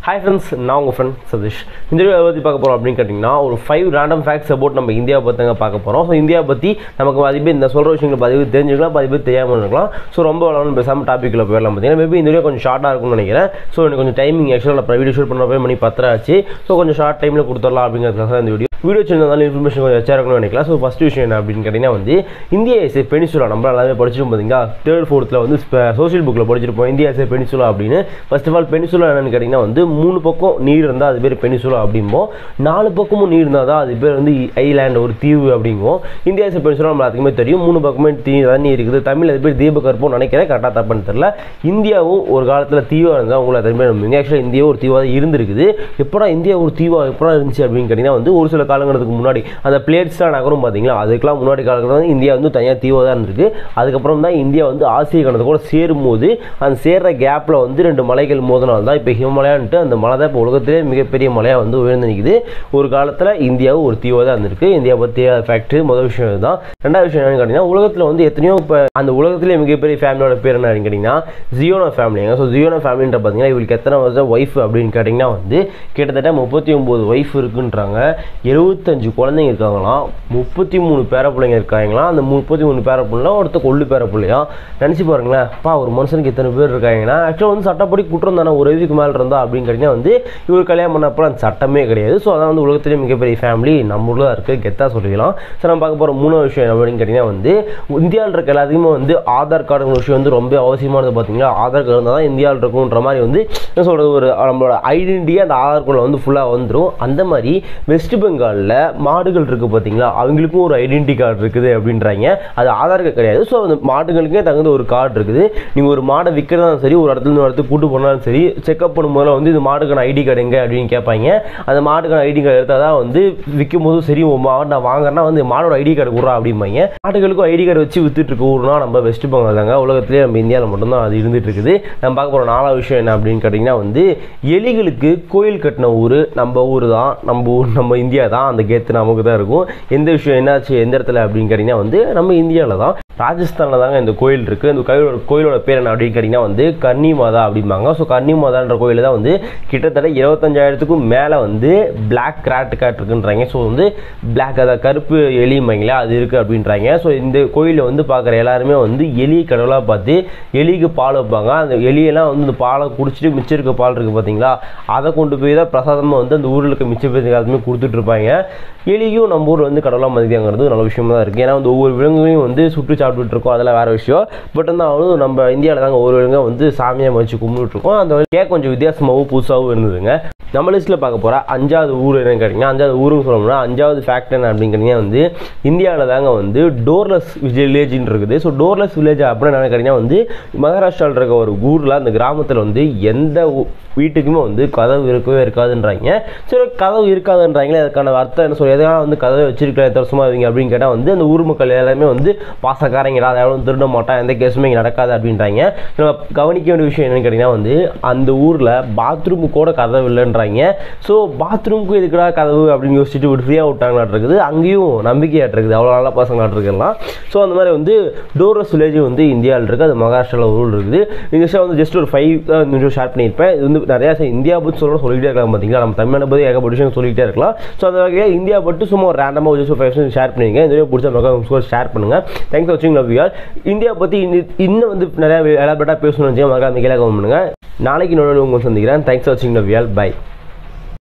hi friends நான் உங்கள் friend Satish இந்த வீடியோ பற்றி பார்க்க போகிறோம் அப்படின்னு கேட்டிங்கன்னா ஒரு ஃபைவ் ரேண்டம் ஃபேக்ட்ஸ் அபவுட் நம்ம இந்தியாவை பற்றிங்க பார்க்க போகிறோம் ஸோ இந்தியா பற்றி நமக்கு பாதி பேர் இந்த சொல்கிற விஷயங்கள் பாதி பேர் தெரிஞ்சுக்கலாம் பாதி பேர் தெரியாமல் இருக்கலாம் ஸோ ரொம்ப வளர்ந்து பேசாமல் டாப்பிக்கில் போயிடலாம் பார்த்தீங்கன்னா மேபி இந்த வீடியோ கொஞ்சம் ஷார்ட்டாக இருக்கும்னு நினைக்கிறேன் ஸோ எனக்கு கொஞ்சம் டைமிங் ஆக்சுவலாக நான் வீடியோ ஷூட் பண்ணுறப்ப மணி பத்தரை ஆச்சு ஸோ கொஞ்சம் ஷார்ட் டைமில் கொடுத்துடலாம் அப்படிங்கிறதுக்காக இந்த வீடியோ வீடியோ சின்னதாலும் இன்ஃபர்மேஷன் கொஞ்சம் வச்சா இருக்கணும்னு நினைக்கலாம் ஸோ ஃபஸ்ட் விஷயம் என்ன அப்படின்னு கேட்டிங்கன்னா வந்து இந்தியா இஸ் ஏ பெனிசுலா நம்ம எல்லாமே படிச்சிருப்போம் பார்த்தீங்களா தேர்ட் ஃபோர்த்தில் வந்து சோஷியல் புக்கில் படிச்சிருப்போம் இந்தியா இஸ் ஏ பெனிசுலா அப்படின்னு ஃபர்ஸ்ட் ஆஃப் ஆல் பெனிசுலா என்னன்னு கேட்டிங்கன்னா வந்து மூணு பக்கம் நீர் இருந்தால் அது பேர் பெனிசுலா அப்படிம்போம் நாலு பக்கமும் நீர் இருந்தால் தான் அது பேர் வந்து ஐலாண்ட் ஒரு தீவு அப்படிங்குவோம் இந்தியா இஸ் ஏ பெனிசுலா நம்ம எல்லாத்துக்குமே தெரியும் மூணு பக்கமே தீ தண்ணி இருக்குது தமிழ் அது பேர் தீபகற்பம் நினைக்கிறேன் கரெக்டாக தப்புன்னு தெரியல இந்தியாவும் ஒரு காலத்தில் தீவாக இருந்தால் உங்களை அதுமாதிரி நம்ம ஆக்சுவலாக இந்தியா ஒரு தீவாக தான் இருந்திருக்குது எப்படா இந்தியா ஒரு தீவாக எப்படா இருந்துச்சு அப்படின்னு கேட்டிங்கன்னா வந்து ஒரு சில காலங்களுக்கு முன்னாடி அந்த பிளேட்ஸ்லாம் நகரும் பார்த்தீங்களா அதுக்கெல்லாம் முன்னாடி காலத்தில் வந்து இந்தியா வந்து தனியாக தீவாக தான் இருந்திருக்கு அதுக்கப்புறம் தான் இந்தியா வந்து ஆசிய கணத்தை கூட சேரும்போது அந்த சேர்ற கேப்பில் வந்து ரெண்டு மலைகள் மோதினால் தான் இப்போ ஹிமாலயான்ட்டு அந்த மலை தான் இப்போ உலகத்திலே மிகப்பெரிய மலையாக வந்து உயர்ந்து நிற்குது ஒரு காலத்தில் இந்தியாவும் ஒரு தீவாக தான் இருந்திருக்கு இந்தியா பற்றி ஃபேக்ட் முதல் விஷயம் இதுதான் ரெண்டாவது விஷயம் என்னன்னு கேட்டிங்கன்னா உலகத்தில் வந்து எத்தனையோ இப்போ அந்த உலகத்திலே மிகப்பெரிய ஃபேமிலியோட பேர் என்ன கேட்டிங்கன்னா ஜியோனோ ஃபேமிலிங்க ஸோ ஜியோனோ ஃபேமிலின்ற பார்த்தீங்கன்னா இவங்களுக்கு எத்தனை வருஷம் ஒய்ஃப் அப்படின்னு கேட்டிங்கன்னா வந்து கிட்டத்தட்ட முப்பத்தி ஒம்பது ஒய்ஃப் இருக்குன்றாங்க எழுபத்தஞ்சு குழந்தைங்க இருக்காங்களாம் முப்பத்தி மூணு பேர பிள்ளைங்க இருக்காங்களாம் அந்த முப்பத்தி மூணு பேர பிள்ளைலாம் ஒருத்த கொள்ளு பேர பிள்ளையா நினச்சி பாருங்களேன் அப்பா ஒரு மனுஷனுக்கு எத்தனை பேர் இருக்காங்கன்னா ஆக்சுவலாக வந்து சட்டப்படி குற்றம் தானே ஒரு இதுக்கு மேலே இருந்தா அப்படின்னு கேட்டிங்கன்னா வந்து இவர் கல்யாணம் பண்ணப்போ அந்த சட்டமே கிடையாது ஸோ அதான் வந்து உலகத்திலே மிகப்பெரிய ஃபேமிலி நம்ம ஊரில் தான் இருக்குது கெத்தாக சொல்லிக்கலாம் ஸோ நம்ம பார்க்க போகிற மூணாவது விஷயம் என்ன அப்படின்னு கேட்டிங்கன்னா வந்து இந்தியாவில் இருக்க எல்லாத்துக்குமே வந்து ஆதார் கார்டுங்கிற விஷயம் வந்து ரொம்ப அவசியமானது பார்த்தீங்களா ஆதார் கார்டு இருந்தால் தான் இந்தியாவில் இருக்குன்ற மாதிரி வந்து என்ன சொல்கிறது ஒரு நம்மளோட ஐடென்டிட்டி அந்த ஆதார் கார்டில் வந்து ஃபுல்லாக வந்துடும் அந்த மாதிரி வெஸ்ட் பெங்காலில் மாடுகள் இருக்குது பார்த்தீங்களா அவங்களுக்கும் ஒரு ஐடென்டி கார்டு இருக்குது அப்படின்றாங்க அது ஆதார் கார்டு கிடையாது ஸோ அந்த மாடுகளுக்கே தகுந்த ஒரு கார்டு இருக்குது நீங்கள் ஒரு மாடை விற்கிறதாலும் சரி ஒரு இடத்துல இருந்து ஒரு இடத்துக்கு கூட்டு போனாலும் சரி செக்அப் பண்ணும்போது வந்து இது மாடுக்கான ஐடி கார்டு எங்கே அப்படின்னு கேட்பாங்க அந்த மாடுக்கான ஐடி கார்டு எடுத்தால் தான் வந்து விற்கும் போதும் சரி உன் மாடு நான் வாங்குறேன்னா வந்து மாடோட ஐடி கார்டு கொடுறா அப்படிம்பாங்க மாடுகளுக்கும் ஐடி கார்டு வச்சு வித்துட்டு இருக்க ஊர்னா நம்ம வெஸ்ட் பெங்கால் தாங்க உலகத்திலே நம்ம இந்தியாவில் மட்டும்தான் அது இருந்துட்டு இருக்குது நம்ம பார்க்க போகிற நாலாவது விஷயம் என்ன அப்படின்னு கேட்டிங்கன்னா வந்து எலிகளுக்கு கோயில் கட்டின ஊர் நம்ம ஊர் தான் நம்ம ஊர் நம்ம இந்தியா தான் அந்த கெத்து நமக்கு தான் இருக்கும் எந்த விஷயம் என்னாச்சு எந்த இடத்துல அப்படின்னு கேட்டிங்கன்னா வந்து நம்ம இந்தியாவில் தான் ராஜஸ்தானில் தாங்க இந்த கோயில் இருக்குது இந்த கோயிலோட கோயிலோட பேர் என்ன அப்படின்னு கேட்டிங்கன்னா வந்து கன்னி மாதா அப்படிம்பாங்க ஸோ கன்னி மாதான்ற கோயில் தான் வந்து கிட்டத்தட்ட இருபத்தஞ்சாயிரத்துக்கும் மேலே வந்து பிளாக் கிராட் கேட் இருக்குன்றாங்க ஸோ வந்து பிளாக் அதை கருப்பு எலிம்பாங்களா அது இருக்குது அப்படின்றாங்க ஸோ இந்த கோயிலில் வந்து பார்க்குற எல்லாருமே வந்து எலி கடவுளாக பார்த்து எலிக்கு பால் வைப்பாங்க அந்த எலியெல்லாம் வந்து இந்த பாலை குடிச்சிட்டு மிச்சம் இருக்க பால் இருக்குது பார்த்தீங்களா அதை கொண்டு போய் தான் பிரசாதமாக வந்து அந்த ஊரில் இருக்க மிச்ச பேருக்கு எல்லாத்துமே கொடுத்துட்ருப்பாங்க எலியும் நம்ம ஊரில் வந்து கடவுளாக மதிக்காங்கிறது நல்ல விஷயமா தான் இருக்குது ஏன்னா வந்து ஒவ்வொரு விலங்குகளையும் வந்து சுற்றி சாப்பிட்டுட்டு இருக்கோம் அதெல்லாம் வேறு விஷயம் பட் வந்து அவனும் நம்ம இந்தியாவில் தாங்க ஒரு விலங்கை வந்து சாமியாக வச்சு கும்பிட்டுருக்கோம் அந்த கேக் கொஞ்சம் வித்தியாசமாகவும் புதுசாகவும் இருந்ததுங்க நம்ம லிஸ்ட்டில் பார்க்க போகிற அஞ்சாவது ஊர் என்னன்னு கேட்டிங்கன்னா அஞ்சாவது ஊருன்னு சொல்லணும்னா அஞ்சாவது ஃபேக்ட் என்ன அப்படிங்கிறீங்க வந்து இந்தியாவில் தாங்க வந்து டோர்லெஸ் வில்லேஜ்னு இருக்குது ஸோ டோர்லெஸ் வில்லேஜ் அப்படின்னு என்ன கேட்டிங்கன்னா வந்து மகாராஷ்டிராவில் இருக்க ஒரு ஊரில் அந்த கிராமத்தில் வந்து எந்த வீட்டுக்குமே வந்து கதவு இருக்கவே இருக்காதுன்றாங்க சரி கதவு இருக்காதுன்றாங்களே அதுக்கான அர்த்தம் என்ன சொல்லி எதனால் வந்து கதவை வச்சிருக்கலாம் எத்தனை வருஷமா இருவீங்க அப்படின்னு கேட்டால் வந்து அந்த ஊர் மக்கள் எல்லாமே வந்து பாசக்காரங்களா அதை எவ்வளோ திருட மாட்டான் எந்த கேஸுமே இங்கே நடக்காது அப்படின்றாங்க நம்ம கவனிக்க வேண்டிய விஷயம் என்னன்னு கேட்டிங்கன்னா வந்து அந்த ஊரில் பாத்ரூமு கூட கதவு இல்லைன்றாங்க ஸோ பாத்ரூமுக்கு எதுக்குடா கதவு அப்படின்னு யோசிச்சுட்டு விட்டு ஃப்ரீயாக விட்டாங்களாட்டு இருக்குது அங்கேயும் நம்பிக்கையாட்டு இருக்குது அவ்வளோ நல்ல பசங்களாட்டு இருக்கலாம் ஸோ அந்த மாதிரி வந்து டோரஸ் வில்லேஜ் வந்து இந்தியாவில் இருக்குது அது மகாராஷ்டிராவில் ஒரு ஊர் இருக்குது இந்த விஷயம் வந்து ஜஸ்ட் ஒரு ஃபைவ் நிமிஷம் ஷேர் பண்ணியிருப்பேன் இது வந்து நிறையா இந்தியா பற்றி சொல்ல சொல்லிகிட்டே இருக்கலாம் பார்த்தீங்களா நம்ம தமிழ்நாடு பற்றி ஏகப்பட்ட விஷயம் சொல்லிகிட்டே இருக்கலாம் ஸோ அந்த வகையில் இந்தியா பற்றி சும்மா ஒரு ரேண்டமாக ஜஸ்ட் ஃபைவ் நிமிஷம் ஷேர் பண்ணிங்க இந்த வீடியோ பிடிச்ச மக்கள் ஷேர் பண்ணுங்கள் தேங்க்ஸ் ஃபார் வாட்சிங் லவ் யூ இந்தியா பற்றி இன்னும் வந்து நிறையா எலாபரேட்டாக பேசணும்னு வச்சுக்கோங்க மறக்காம கீழே கமெண்ட் பண்ணுங்கள் நாளைக்கு இன்னொரு உங்களை சந்திக்கிறேன் தேங்க்ஸ் ஃபார் வாட்சிங் லவ் யூ பை